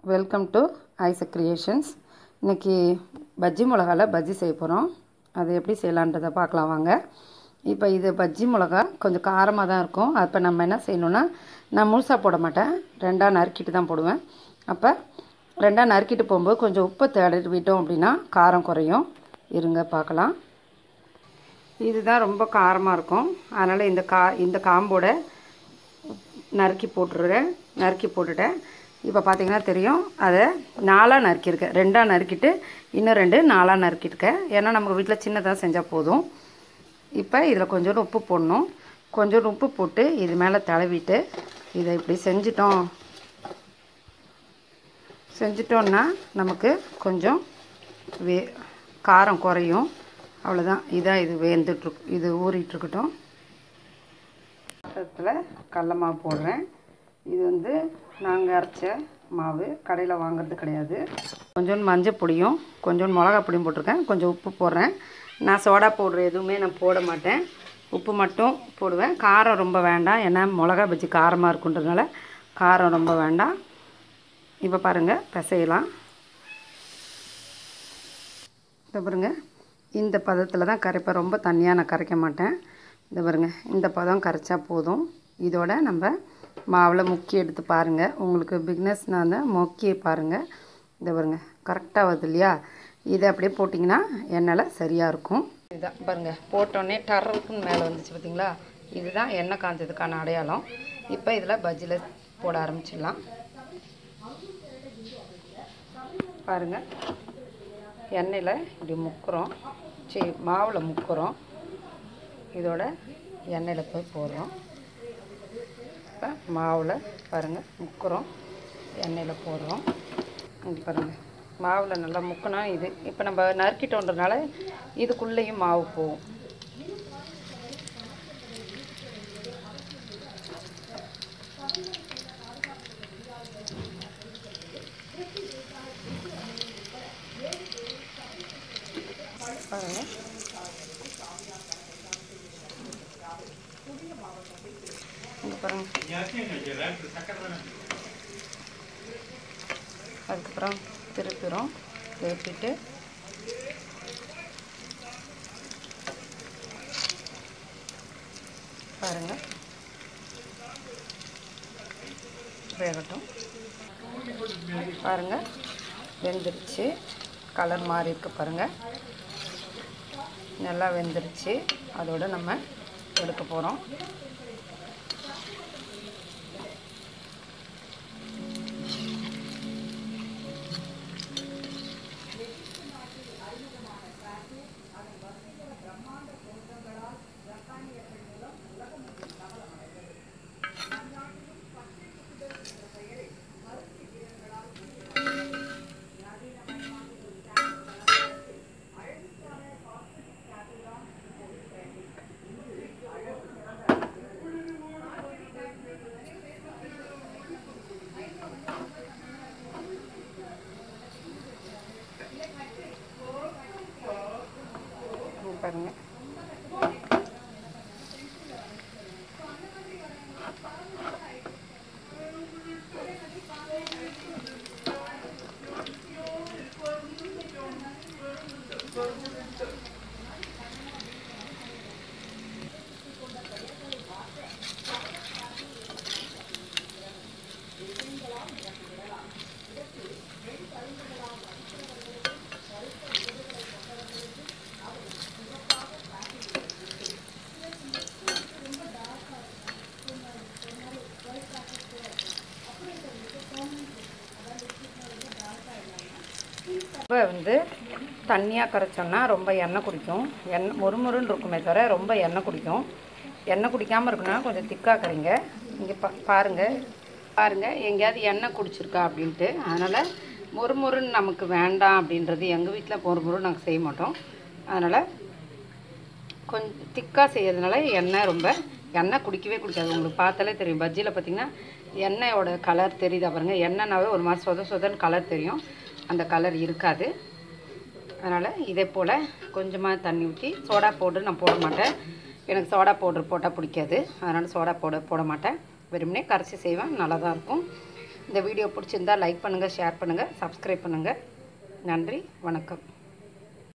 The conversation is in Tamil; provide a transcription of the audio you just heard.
வெல்கம் டு ஐசக் கிரியேஷன்ஸ் இன்றைக்கி பஜ்ஜி மிளகால பஜ்ஜி செய்ய போகிறோம் அது எப்படி செய்யலான்றதை பார்க்கலாம் வாங்க இப்போ இது பஜ்ஜி மிளகா கொஞ்சம் காரமாக தான் இருக்கும் அப்போ நம்ம என்ன செய்யணுன்னா நான் முழுசாக போட மாட்டேன் ரெண்டாக நறுக்கிட்டு தான் போடுவேன் அப்போ ரெண்டாக நறுக்கிட்டு போகும்போது கொஞ்சம் உப்பு தேடிட்டு விட்டோம் அப்படின்னா காரம் குறையும் இருங்க பார்க்கலாம் இதுதான் ரொம்ப காரமாக இருக்கும் அதனால் இந்த கா இந்த காம்போட நறுக்கி போட்டுருவேன் நறுக்கி போட்டுட்டேன் இப்போ பார்த்தீங்கன்னா தெரியும் அதை நாலாக நறுக்கியிருக்கேன் ரெண்டாக நறுக்கிட்டு இன்னும் ரெண்டு நாலாக நறுக்கியிருக்கேன் ஏன்னா நம்ம வீட்டில் சின்னதாக செஞ்சால் போதும் இப்போ இதில் கொஞ்சோண்டு உப்பு போடணும் கொஞ்சோண்டு உப்பு போட்டு இது மேலே தடவிட்டு இதை இப்படி செஞ்சிட்டோம் செஞ்சிட்டோன்னா நமக்கு கொஞ்சம் வே காரம் குறையும் அவ்வளோதான் இதான் இது வேந்துட்ருக்கு இது ஊறிட்டுருக்கட்டும் பாத்திரத்தில் கடல மாவு போடுறேன் இது வந்து நாங்கள் அரைச்ச மாவு கடையில் வாங்குறது கிடையாது கொஞ்சோண்டு மஞ்சள் பொடியும் கொஞ்சோண்டு மிளகா பொடியும் போட்டிருக்கேன் கொஞ்சம் உப்பு போடுறேன் நான் சோடா பவுட்ரு எதுவுமே நான் போட மாட்டேன் உப்பு மட்டும் போடுவேன் காரம் ரொம்ப வேண்டாம் ஏன்னா மிளகா பஜ்ஜி காரமாக இருக்குன்றதுனால காரம் ரொம்ப வேண்டாம் இப்போ பாருங்கள் பிசையலாம் இதை பாருங்கள் இந்த பதத்தில் தான் கரைப்பேன் ரொம்ப தண்ணியாக நான் கரைக்க மாட்டேன் இந்த பாருங்க இந்த பதம் கரைச்சா போதும் இதோட நம்ம மாவில் முக்கி எடுத்து பாருங்கள் உங்களுக்கு பிக்னஸ்னால் இருந்தால் முக்கிய பாருங்கள் இந்த பாருங்க கரெக்டாக வருது இல்லையா இதை அப்படியே போட்டிங்கன்னா எண்ணெயில் சரியாக இருக்கும் இதுதான் பாருங்கள் போட்டோடனே டர்ருக்குன்னு மேலே வந்துச்சு பார்த்தீங்களா இதுதான் எண்ணெய் காஞ்சதுக்கான அடையாளம் இப்போ இதில் பஜ்ஜியில் போட ஆரம்பிச்சிடலாம் பாருங்கள் எண்ணெயில் இப்படி முக்குறோம் சரி மாவில் முக்குறோம் இதோட எண்ணெயில் போய் போடுறோம் இப்போ மாவில் பாருங்கள் முக்குறோம் எண்ணெயில் போடுறோம் இங்கே பாருங்கள் மாவில் நல்லா முக்கினா இது இப்போ நம்ம நறுக்கிட்டோன்றதுனால இதுக்குள்ளேயும் மாவு போகும் பாருங்கள் இங்கே பாருங்க அதுக்கப்புறம் திருப்பிடும் திருப்பிட்டு பாருங்கள் வேகட்டும் பாருங்கள் வெந்துருச்சு கலர் மாறி இருக்கு பாருங்கள் நல்லா வெந்துருச்சு அதோட நம்ம எடுக்க போகிறோம் பாருங்கள் ரொம்ப வந்து தண்ணியாக கரைச்சோன்னா ரொம்ப எண்ணெய் குடிக்கும் எண்ணெய் மொறுமொறுன்னு இருக்குமே தவிர ரொம்ப எண்ணெய் குடிக்கும் எண்ணெய் குடிக்காமல் இருக்குன்னா கொஞ்சம் திக்காக கரைங்க இங்கே பா பாருங்கள் பாருங்கள் எங்கேயாவது எண்ணெய் குடிச்சிருக்கா அப்படின்ட்டு அதனால் மொறுமொறுன்னு நமக்கு வேண்டாம் அப்படின்றது எங்கள் வீட்டில் மொறுமொறு நாங்கள் செய்ய மாட்டோம் அதனால் கொஞ்சம் திக்காக செய்யறதுனால எண்ணெய் ரொம்ப எண்ணெய் குடிக்கவே குடிக்காது உங்களுக்கு பார்த்தாலே தெரியும் பஜ்ஜியில் பார்த்தீங்கன்னா எண்ணெயோட கலர் தெரியுதா பாருங்கள் எண்ணெய்னாவே ஒரு மாதிரி சொத சொதன்னு கலர் தெரியும் அந்த கலர் இருக்காது அதனால் இதே போல் கொஞ்சமாக தண்ணி ஊற்றி சோடா பவுடர் நான் போட மாட்டேன் எனக்கு சோடா பவுடர் போட்டால் பிடிக்காது அதனால் சோடா பவுடர் போட மாட்டேன் வெறுமனே கரைச்சி செய்வேன் நல்லா தான் இருக்கும் இந்த வீடியோ பிடிச்சிருந்தா லைக் பண்ணுங்கள் ஷேர் பண்ணுங்கள் சப்ஸ்கிரைப் பண்ணுங்கள் நன்றி வணக்கம்